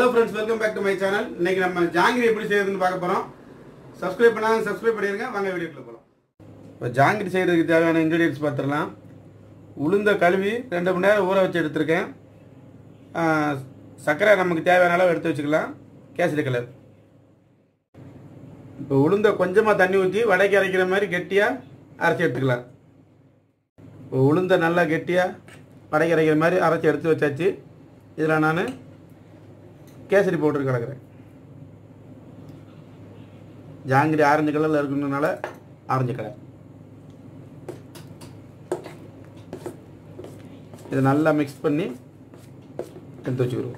hello friends welcome back to my channel இன்னைக்கு நம்ம ஜாங்கிரி எப்படி செய்யறதுன்னு பார்க்க போறோம் சப்ஸ்கிரைப் பண்ணாங்க சப்ஸ்கிரைப் பண்ணிருங்க வாங்க வீடியோக்குள்ள போகலாம் இப்போ ஜாங்கிரி செய்யறதுக்கு தேவையான இன்க்ரீடியன்ஸ் பார்த்துடலாம் உளுந்த கழுவி ரெண்டு மணி நேரம் ஊற வச்சு எடுத்திருக்கேன் ஆ, சர்க்கரை நமக்கு தேவையான அளவு எடுத்து வச்சுக்கலாம் கேசரி கலர் இப்போ உளுந்த கொஞ்சமாக தண்ணி ஊற்றி வடைக்கு அரைக்கிற மாதிரி கெட்டியாக அரைச்சி எடுத்துக்கலாம் இப்போ உளுந்த நல்லா கெட்டியாக வடைக்கு அரைக்கிற மாதிரி அரைச்சி எடுத்து வச்சாச்சு இதில் நான் கேசரி பவுடர் கலக்கிறேன் ஜாங்கிரி ஆரஞ்சு கலரில் இருக்கணுனால ஆரஞ்சு கலர் இதை நல்லா மிக்ஸ் பண்ணி எடுத்து வச்சுக்கிடுவோம்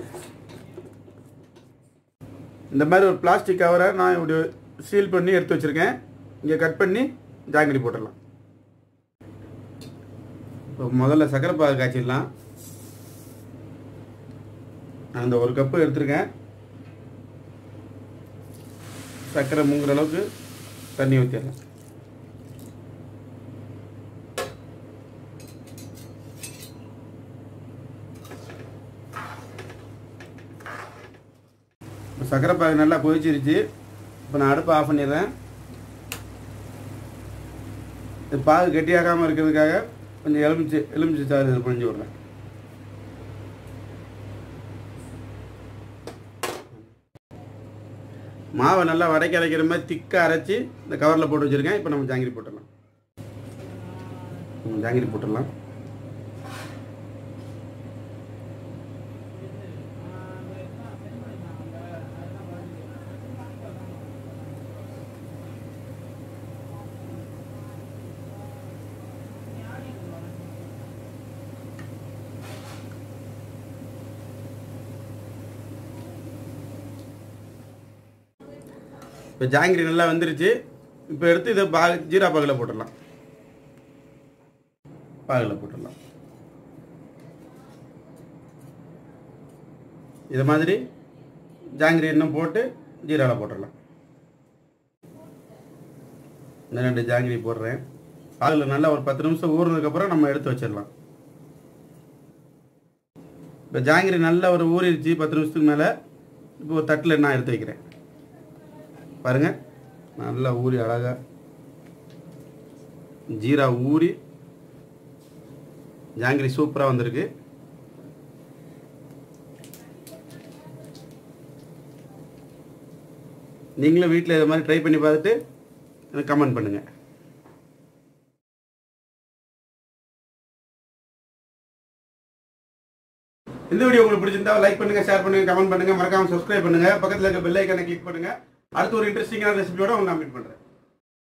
இந்த மாதிரி ஒரு பிளாஸ்டிக் கவரை நான் இப்படி சீல் பண்ணி எடுத்து வச்சுருக்கேன் இங்கே கட் பண்ணி ஜாங்கிரி போட்டுடலாம் இப்போ முதல்ல சக்கரை பாகு காய்ச்சிடலாம் நான் இந்த ஒரு கப்பு எடுத்திருக்கேன் சர்க்கரை முங்குற அளவுக்கு தண்ணி ஊற்றிடலாம் இப்போ சர்க்கரை பாகு நல்லா கொதிச்சிருச்சு இப்போ நான் அடுப்பை ஆஃப் பண்ணிடுறேன் இது பாகு கெட்டியாகாமல் இருக்கிறதுக்காக கொஞ்சம் எலுமிச்சு எலுமிச்சை சாறு இதில் புழிஞ்சு விட்றேன் மாவை நல்லா வடைக்கு அரைக்கிற மாதிரி திக்காக அரைச்சி இந்த கவரில் போட்டு வச்சுருக்கேன் இப்போ நம்ம ஜாங்கிரி போட்டுடலாம் ம், ஜாங்கிரி போட்டுடலாம் இப்போ ஜாங்கிரி நல்லா வந்துருச்சு இப்போ எடுத்து இதை பா ஜீரா பாகில் போட்டுடலாம் பாகில் போட்டுடலாம் இது மாதிரி ஜாங்கிரி இன்னும் போட்டு ஜீராவில் போட்டுடலாம் இந்த ரெண்டு ஜாங்கிரி போடுறேன் பாகில் நல்லா ஒரு பத்து நிமிஷம் ஊறினதுக்கப்புறம் நம்ம எடுத்து வச்சிடலாம் இப்போ ஜாங்கிரி நல்லா ஒரு ஊறிடுச்சு பத்து நிமிஷத்துக்கு மேலே இப்போ ஒரு தட்டில் நான் எடுத்து வைக்கிறேன் பாருங்க நல்லா ஊறி அழகா ஜீரா ஊறி ஜாங்கிரி சூப்பராக வந்திருக்கு நீங்களும் வீட்டில் இது மாதிரி ட்ரை பண்ணி பார்த்துட்டு எனக்கு கமெண்ட் பண்ணுங்கள் இந்த வீடியோ உங்களுக்கு பிடிச்சிருந்தா லைக் பண்ணுங்க ஷேர் பண்ணுங்க கமெண்ட் பண்ணுங்க மறக்காம சப்ஸ்கிரைப் பண்ணுங்க பக்கத்துல இருக்க பெல் ஐக்கானை கிளிக் பண்ணுங்க அடுத்த ஒரு இன்ட்ரெஸ்டிங்கான ரெசிபியோட உங்களை நான் மீட் பண்றேன்